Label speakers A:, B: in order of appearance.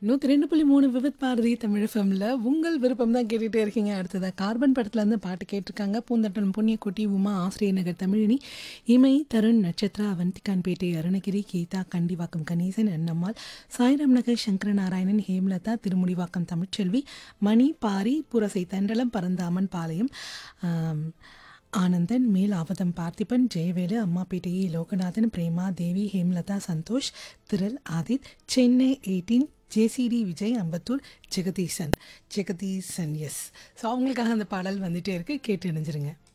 A: நூற்றி ரெண்டு புள்ளி மூணு விவித் பாரதி தமிழ் ஃபெம்ல உங்கள் விருப்பம் தான் கேட்டுகிட்டே இருக்கீங்க அடுத்ததாக கார்பன் படத்துலேருந்து பாட்டு கேட்டிருக்காங்க பூந்தட்டன் புண்ணியக்குட்டி உமா ஆசிரியர் நகர் தமிழினி இமை தருண் நட்சத்திரா அவந்திகான்பேட்டை அருணகிரி கீதா கண்டிவாக்கம் கணேசன் அன்னம்மாள் சாய்ராம் நகர் சங்கரநாராயணன் ஹேம்லதா திருமுடிவாக்கம் தமிழ்ச்செல்வி மணி பாரி புரசை தண்டலம் பரந்தாமன் பாளையம் ஆம், ஆனந்தன் மேல் ஆவதம் பார்த்திபன் ஜெயவேலு அம்மாப்பேட்டையை லோகநாதன் பிரேமா தேவி ஹேம்லதா சந்தோஷ் திரள் Aadhith Chennai eighteen JCT Vijay Ambattur Jagadeesan Jagadeesan yes so அவங்களுக்காக அந்த பாடல் வந்துட்டே இருக்கு கேட்டு இணைஞ்சிருங்க